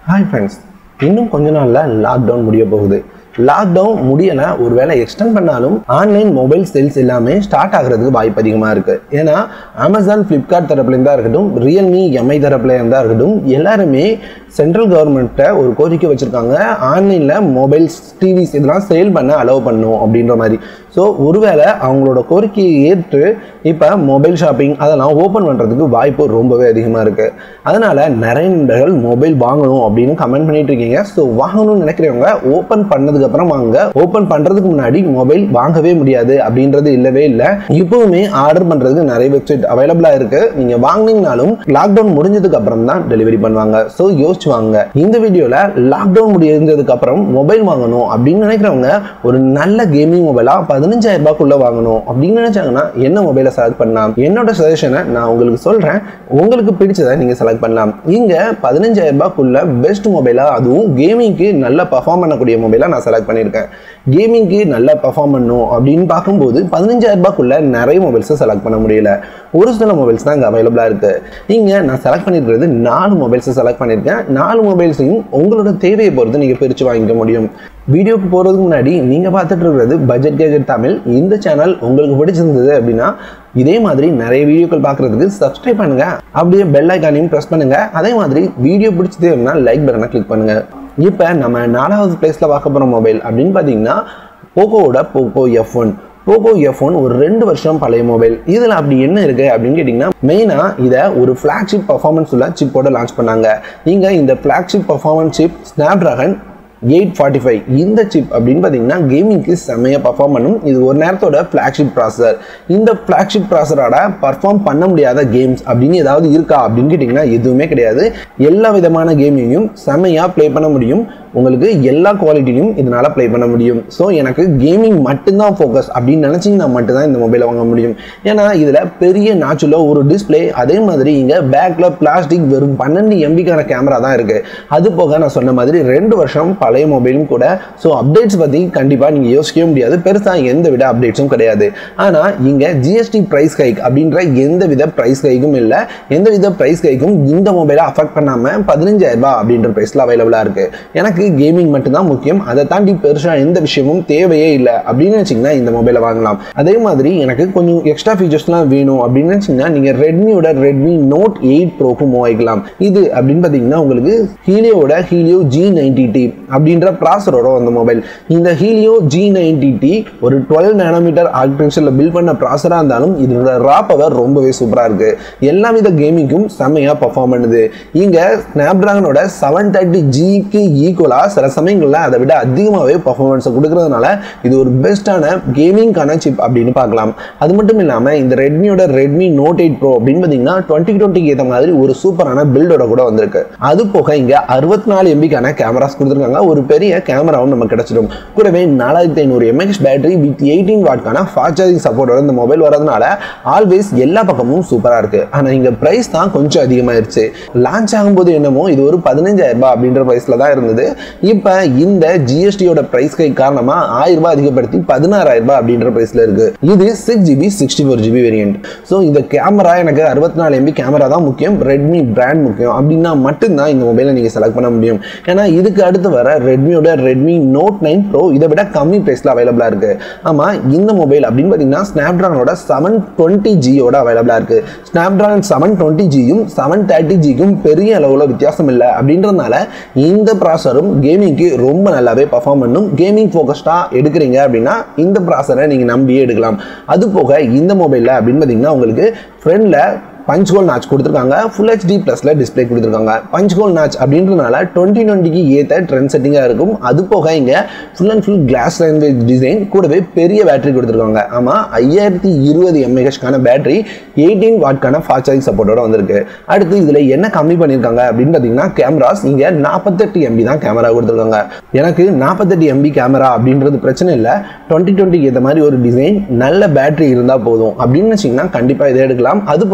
hi friends இன்னும் கொஞ்ச நாளில் லாக்டவுன் முடிய போகுது லாக்டவுன் முடியலை ஒருவேளை எக்ஸ்டெண்ட் பண்ணாலும் ஆன்லைன் மொபைல் சேல்ஸ் எல்லாமே ஸ்டார்ட் ஆகிறதுக்கு வாய்ப்பு அதிகமாக இருக்குது ஏன்னா அமேசான் ஃப்ளிப்கார்ட் தரப்புலேருந்தா இருக்கட்டும் ரியல்மி எம்ஐ தரப்புலேருந்தா இருக்கட்டும் எல்லாருமே சென்ட்ரல் கவர்மெண்ட்டை ஒரு கோரிக்கை வச்சுருக்காங்க ஆன்லைனில் மொபைல்ஸ் டிவிஸ் இதெல்லாம் சேல் பண்ண அலோவ் பண்ணும் அப்படின்ற மாதிரி ஸோ ஒருவேளை அவங்களோட கோரிக்கையை ஏற்று இப்போ மொபைல் ஷாப்பிங் அதெல்லாம் ஓப்பன் பண்ணுறதுக்கு வாய்ப்பு ரொம்பவே அதிகமாக இருக்குது அதனால் நிறைய நண்பர்கள் மொபைல் வாங்கணும் அப்படின்னு கமெண்ட் பண்ணிட்டு இருக்கீங்க ஸோ வாங்கணும்னு நினைக்கிறவங்க ஓப்பன் பண்ணதுக்கப்புறம் வாங்க ஓப்பன் பண்ணுறதுக்கு முன்னாடி மொபைல் வாங்கவே முடியாது அப்படின்றது இல்லவே இல்லை இப்போவுமே ஆர்டர் பண்ணுறதுக்கு நிறைய வெப்சைட் அவைலபிளாக இருக்குது நீங்கள் வாங்கினீங்கனாலும் லாக்டவுன் முடிஞ்சதுக்கு அப்புறம் தான் டெலிவரி பண்ணுவாங்க ஸோ யோசிச்சு வாங்க இந்த வீடியோவில் லாக்டவுன் முடிஞ்சதுக்கு அப்புறம் மொபைல் வாங்கணும் அப்படின்னு நினைக்கிறவங்க ஒரு நல்ல கேமிங் மொபைலாக பதினஞ்சாயிரம் ரூபாய்க்குள்ள வாங்கணும் அப்படின்னு நினைச்சாங்கன்னா என்ன மொபைலை செலக்ட் பண்ணலாம் என்னோட சஜஷனை நான் உங்களுக்கு சொல்கிறேன் உங்களுக்கு பிடிச்சதை நீங்கள் செலக்ட் பண்ணலாம் இங்கே பதினஞ்சாயிரம் ரூபாய்க்குள்ள பெஸ்ட் மொபைலாக அதுவும் கேமிங்க்கு நல்லா பர்ஃபார்ம் பண்ணக்கூடிய மொபைலாக நான் செலக்ட் பண்ணியிருக்கேன் கேமிங்க்கு நல்லா பர்ஃபார்ம் பண்ணும் அப்படின்னு பார்க்கும்போது பதினஞ்சாயிரம் ரூபாய்க்குள்ள நிறைய மொபைல்ஸை செலக்ட் பண்ண முடியல ஒரு சில மொபைல்ஸ் தான் இங்கே அவைலபிளாக இருக்குது இங்கே நான் செலக்ட் பண்ணியிருக்கிறது நாலு மொபைல்ஸை செலக்ட் பண்ணியிருக்கேன் நாலு மொபைல்ஸையும் உங்களோட தேவையை பொறுத்து நீங்கள் பிரித்து வாங்கிக்க முடியும் வீடியோக்கு போகிறதுக்கு முன்னாடி நீங்கள் பார்த்துட்டு இருக்கிறது பட்ஜெட் கேஜெட் தமிழ் இந்த சேனல் உங்களுக்கு பிடிச்சிருந்தது அப்படின்னா இதே மாதிரி நிறைய வீடியோக்கள் பார்க்குறதுக்கு சப்ஸ்கிரைப் பண்ணுங்கள் அப்படியே பெல் ஐக்கானையும் ப்ரெஸ் பண்ணுங்கள் அதே மாதிரி வீடியோ பிடிச்சதே அப்படின்னா லைக் பட்டனை கிளிக் பண்ணுங்கள் இப்போ நம்ம நாலாவது பிளேஸில் பார்க்க போகிற மொபைல் அப்படின்னு பார்த்தீங்கன்னா போக்கோவோட Poco F one Poco F one ஒரு ரெண்டு வருஷம் பழைய மொபைல் இதில் அப்படி என்ன இருக்குது அப்படின்னு கேட்டிங்கன்னா மெயினாக இதை ஒரு ஃப்ளாக்ஷிப் பர்ஃபார்மன்ஸ் உள்ள சிப்போட லான்ச் பண்ணாங்க நீங்கள் இந்த flagship performance chip Snapdragon eight forty five இந்த சிப் அப்படின்னு பார்த்தீங்கன்னா கேமிங்க்கு செம்மையாக பர்ஃபார்ம் பண்ணும் இது ஒரு நேரத்தோட ஃப்ளாக்ஷிப் ப்ராசஸர் இந்த ஃப்ளாக்ஷிப் ப்ராசரோட பர்ஃபார்ம் பண்ண முடியாத கேம்ஸ் அப்படின்னு ஏதாவது இருக்கா அப்படின்னு கேட்டிங்கன்னா எதுவுமே கிடையாது எல்லா விதமான கேமிங்கையும் செம்மையாக ப்ளே பண்ண முடியும் உங்களுக்கு எல்லா குவாலிட்டியும் இதனால் ப்ளே பண்ண முடியும் ஸோ எனக்கு கேமிங் மட்டும்தான் ஃபோக்கஸ் அப்படின்னு நினச்சிங்கன்னா மட்டும்தான் இந்த மொபைலை வாங்க முடியும் ஏன்னா இதில் பெரிய நாச்சுல ஒரு டிஸ்பிளே அதே மாதிரி இங்கே பேக்கில் பிளாஸ்டிக் வெறும் பன்னெண்டு எம்பிக்கான கேமரா தான் இருக்குது அது போக நான் சொன்ன மாதிரி ரெண்டு வருஷம் பழைய மொபைலும் கூட ஸோ அப்டேட்ஸ் பற்றி கண்டிப்பாக நீங்கள் யோசிக்கவே முடியாது பெருசாக எந்த வித அப்டேட்ஸும் கிடையாது ஆனால் இங்கே ஜிஎஸ்டி ப்ரைஸ் ஹைக் அப்படின்ற எந்த வித ப்ரைஸ் ஹைக்கும் இல்லை எந்த வித ப்ரைஸ் ஹைக்கும் இந்த மொபைலை அஃபெக்ட் பண்ணாமல் பதினஞ்சாயிரம் ரூபாய் அப்படின்ற ப்ரைஸில் அவைலபிளாக இருக்குது எனக்கு கேமிங் மட்டும்தான் முக்கியம் அதை தாண்டி பெருசாக எந்த விஷயமும் தேவையே இல்லை அப்படின்னு நினச்சிங்கன்னா இந்த மொபைலை வாங்கலாம் அதே மாதிரி எனக்கு கொஞ்சம் எக்ஸ்ட்ரா ஃபீச்சர்ஸ்லாம் வேணும் அப்படின்னு நினச்சிங்கன்னா நீங்கள் ரெட்மியோட ரெட்மி நோட் எயிட் ப்ரோக்கு மூவ் ஆகிக்கலாம் இது அப்படின்னு பார்த்தீங்கன்னா உங்களுக்கு ஹீலியோட ஹீலியோ ஜி நைன்டி டி அப்படின்ற ப்ராசரோட வந்த மொபைல் இந்த ஹீலியோ ஜி நைன்டி டி ஒரு டுவெல் நேனோமீட்டர் ஆர்கிடெக்சரில் பில்ட் பண்ண ப்ராசராக இருந்தாலும் இதோட ரா பவர் ரொம்பவே சூப்பராக இருக்குது எல்லா வித கேமிங்கும் செம்மையாக பர்ஃபார்ம் பண்ணுது இங்கே ஸ்னாப் ட்ராகனோட செவன் தேர்ட்டி ஜிக்கு ஈக்குவலாக சில சமயங்களில் அதை விட அதிகமாகவே பர்ஃபார்மன்ஸை கொடுக்கறதுனால இது ஒரு பெஸ்ட்டான கேமிங்கான சிப் அப்படின்னு பார்க்கலாம் அது மட்டும் இல்லாமல் இந்த ரெட்மியோட ரெட்மி நோட் எயிட் ப்ரோ அப்படின்னு பார்த்தீங்கன்னா டுவெண்ட்டி டுவெண்ட்டிக்கு ஏற்ற மாதிரி ஒரு சூப்பரான பில்டோட கூட வந்திருக்கு அது போக இங்கே அறுபத்தி நாலு எம்பிக்கான கேமராஸ் கொடுத்துருக்காங்க ஒரு பெரிய கேமராவும் நமக்கு கிடைச்சிடும் கூடவே நாலாயிரத்தி ஐநூறு எம்ஏஹெச் பேட்டரி வித் எயிட்டீன் வாட்கான ஃபாஸ்ட் சார்ஜிங் சப்போர்ட்டோட இந்த மொபைல் வரதுனால ஆல்வேஸ் எல்லா பக்கமும் சூப்பராக இருக்கு ஆனால் இங்கே ப்ரைஸ் தான் கொஞ்சம் அதிகமாயிருச்சு லான்ச் ஆகும்போது என்னமோ இது ஒரு பதினஞ்சாயிரம் ரூபாய் அப்படின்ற ப்ரைஸில் தான் இருந்தது இப்போ இந்த ஜிஎஸ்டியோட ப்ரைஸ் கை காரணமாக ஆயிரம் ரூபாய் அதிகப்படுத்தி பதினாறாயிரம் ரூபாய் அப்படின்ற ப்ரைஸில் இருக்கு இது six GB sixty four GB variant so இந்த கேமரா எனக்கு அறுபத்தி நாலு எம்பி கேமரா தான் முக்கியம் ரெட்மி பிராண்ட் முக்கியம் அப்படின்னா மட்டும்தான் இந்த மொபைலை நீங்கள் செலக்ட் பண்ண முடியும் ஏன்னா இதுக்கு அடுத்து வர ரெட்மியோட ரெட்மி நோட் நைன் ப்ரோ இதை விட கம்மி ப்ரைஸில் அவைலபிளாக இருக்கு ஆமாம் இந்த மொபைல் அப்படின்னு பார்த்தீங்கன்னா ஸ்னாப் ட்ராகனோட செவன் டுவெண்ட்டி ஜியோட அவைலபிளாக இருக்கு ஸ்னாப் ட்ராகன் செவன் டுவெண்ட்டி ஜியும் செவன் தேர்ட்டி ஜிக்கும் பெரிய அளவில் வித்தியாசம் இல்லை அப்படின்றதுனால இந்த ப்ராசரும் கேமிங்க்கு ரொம்ப நல்லாவே பர்ஃபார்ம் பண்ணும் கேமிங் ஃபோக்கஸ்டாக எடுக்கிறீங்க அப்படின்னா இந்த ப்ராசரை நீங்கள் நம்பியே எடுக்கலாம் அது போக இந்த மொபைலில் அப்படின்னு பார்த்தீங்கன்னா உங்களுக்கு ஃப்ரெண்டில் பஞ்ச் ஹோல் நாச் கொடுத்துருக்காங்க ஃபுல் ஹெச்டி ப்ளஸில் டிஸ்பிளே கொடுத்துருக்காங்க பஞ்ச் ஹோல் நாச் அப்படின்றனால டுவெண்ட்டி டுவெண்ட்டிக்கு ஏற்ற ட்ரெண்ட் செட்டிங்காக இருக்கும் அது போக இங்கே full and full glass language design கூடவே பெரிய பேட்டரி கொடுத்துருக்காங்க ஆமாம் ஐயாயிரத்தி இருபது எம்ஏஹெச்க்கான பேட்டரி எயிட்டீன் வாட்கான ஃபாஸ்ட் சார்ஜிங் சப்போர்ட்டோட வந்திருக்கு அடுத்து இதில் என்ன கம்மி பண்ணியிருக்காங்க அப்படின்னு பார்த்தீங்கன்னா கேமராஸ் இங்கே நாற்பத்தெட்டு எம்பி தான் கேமரா கொடுத்துருக்காங்க எனக்கு நாற்பத்தெட்டு எம்பி கேமரா அப்படின்றது பிரச்சனை இல்லை டுவெண்ட்டி டுவெண்ட்டிக்கு ஏற்ற மாதிரி ஒரு டிசைன் நல்ல பேட்டரி இருந்தால் போதும் அப்படின்னு வச்சிங்கன்னா கண்டிப்பாக இதை எடுக்கலாம் அது போக ப்ரைஸ்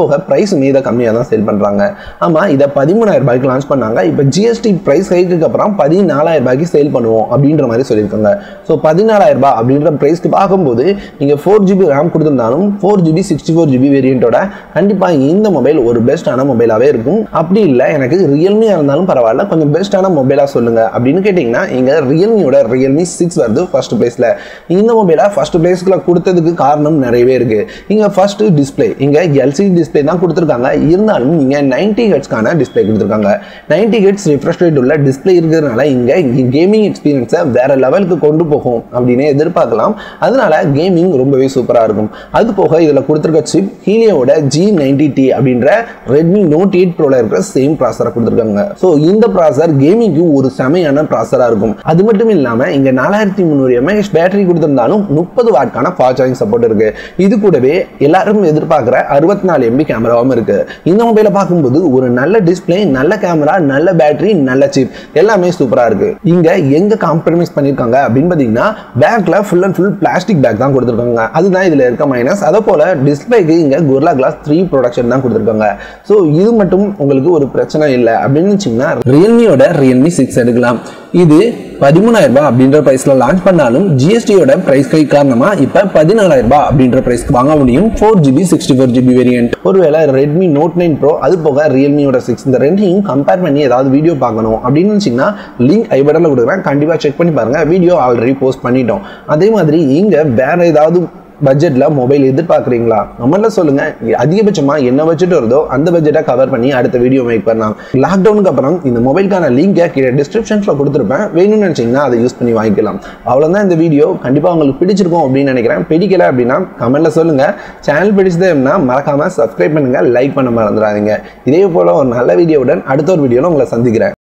ப்ரைஸுமே இதை கம்மியாக தான் சேல் பண்ணுறாங்க ஆமாம் இதை பதிமூணாயிரம் ரூபாய்க்கு லான்ச் பண்ணாங்க இப்போ ஜிஎஸ்டி ப்ரைஸ் ஹைக்குக்கு அப்புறம் பதினாலாயிரம் ரூபாய்க்கு சேல் பண்ணுவோம் அப்படின்ற மாதிரி சொல்லியிருக்காங்க ஸோ பதினாலாயிரம் ரூபாய் அப்படின்ற ப்ரைஸ்க்கு பார்க்கும்போது நீங்கள் ஃபோர் ஜிபி ரேம் கொடுத்துருந்தாலும் four GB sixty four GB வேரியண்ட்டோட கண்டிப்பாக இந்த மொபைல் ஒரு பெஸ்ட்டான மொபைலாகவே இருக்கும் அப்படி இல்லை எனக்கு ரியல்மியாக இருந்தாலும் பரவாயில்ல கொஞ்சம் பெஸ்ட்டான மொபைலாக சொல்லுங்கள் அப்படின்னு கேட்டிங்கன்னா இங்கே ரியல்மியோட ரியல்மி சிக்ஸ் வருது ஃபர்ஸ்ட் பிளேஸில் இந்த மொபைலை ஃபர்ஸ்ட் பிளேஸ்க்குள்ள கொடுத்ததுக்கு காரணம் நிறையவே இருக்குது இங்கே ஃபர்ஸ்ட் டிஸ்பிளே இங்கே எல்சிடி டிஸ்பிளே தான் கொடுத்துருக்காங்க இருந்தாலும் இங்கே நைன்டி ஹெட்ஸ்க்கான டிஸ்பிளே கொடுத்துருக்காங்க நைன்டி ஹெட்ஸ் ரிஃப்ரெஷ் ரேட் உள்ள டிஸ்பிளே இருக்கிறதுனால இங்கே கேமிங் எக்ஸ்பீரியன்ஸை வேற லெவலுக்கு கொண்டு போகும் அப்படின்னு எதிர்பார்க்கலாம் அதனால கேமிங் ரொம்பவே சூப்பராக இருக்கும் அது போக இதில் கொடுத்துருக்க சிப் ஹீலியோட ஜி நைன்டி டி அப்படின்ற ரெட்மி நோட் எயிட் ப்ரோல இருக்கிற சேம் ப்ராசரை கொடுத்துருக்காங்க ஸோ இந்த ப்ராசர் கேமிங்க்கு ஒரு செமையான ப்ராசராக இருக்கும் அது மட்டும் இல்லாமல் இங்கே நாலாயிரத்தி முந்நூறு எம்ஏஹெச் பேட்டரி கொடுத்திருந்தாலும் முப்பது வாட்கான ஃபாஸ்ட் சார்ஜிங் சப்போர்ட் இருக்கு இது கூடவே எல்லாரும் எதிர்பார்க்குற அறுபத்தி நாலு எம்பி கேமராவும் இருக்கு இந்த மொபைலை பார்க்கும்போது ஒரு நல்ல டிஸ்பிளே நல்ல கேமரா நல்ல பேட்டரி நல்ல சிப் எல்லாமே சூப்பராக இருக்கு இங்க எங்க காம்ப்ரமைஸ் பண்ணியிருக்காங்க அப்படின்னு பார்த்தீங்கன்னா பேக்ல full and full plastic back தான் கொடுத்துருக்காங்க அதுதான் இதுல இருக்க மைனஸ் அதே போல டிஸ்பிளேக்கு இங்க குர்லா கிளாஸ் த்ரீ ப்ரொடக்ஷன் தான் கொடுத்துருக்காங்க ஸோ இது மட்டும் உங்களுக்கு ஒரு பிரச்சனை இல்லை அப்படின்னு வச்சிங்கன்னா ரியல்மியோட ரியல்மி சிக்ஸ் எடுக்கலாம் இது பதிமூணாயிரம் ரூபாய் அப்படின்ற பிரைஸ்ல லான்ச் பண்ணாலும் ஜிஎஸ்டியோட பிரைஸ் கை காரணமா இப்ப பதினாலாயிரம் ரூபாய் அப்படின்ற பிரைஸ்க்கு வாங்க முடியும் four GB sixty four GB variant ஒருவேளை ரெட்மி நோட் நைன் ப்ரோ அது போக ரியல்மியோட சிக்ஸ் இந்த ரெண்டையும் கம்பேர் பண்ணி ஏதாவது வீடியோ பார்க்கணும் அப்படின்னு நினச்சிங்கன்னா லிங்க் ஐ பட்டனில் கொடுக்குறேன் கண்டிப்பாக செக் பண்ணி பாருங்க வீடியோ ஆல்ரெடி போஸ்ட் பண்ணிட்டோம் அதே மாதிரி இங்க வேற ஏதாவது பட்ஜெட்ல மொபைல் எதிர்பார்க்குறீங்களா நம்மள சொல்லுங்க அதிகபட்சமா என்ன பட்ஜெட் வருதோ அந்த பட்ஜெட்டை கவர் பண்ணி அடுத்த வீடியோ மேக் பண்ணலாம் லாக்டவுனுக்கு அப்புறம் இந்த மொபைலுக்கான லிங்கை கீழே டிஸ்கிரிப்ஷன்ஸ்ல கொடுத்துருப்பேன் வேணும்னு நினைச்சீங்கன்னா அதை யூஸ் பண்ணி வாங்கிக்கலாம் அவ்வளவுதான் இந்த வீடியோ கண்டிப்பா உங்களுக்கு பிடிச்சிருக்கும் அப்படின்னு நினைக்கிறேன் பிடிக்கல அப்படின்னா கமெண்ட்ல சொல்லுங்க சேனல் பிடிச்சதுன்னா மறக்காம சப்ஸ்கிரைப் பண்ணுங்க லைக் பண்ண மறந்துடாதீங்க இதே போல ஒரு நல்ல வீடியோவுடன் அடுத்த ஒரு வீடியோல உங்களை சந்திக்கிறேன்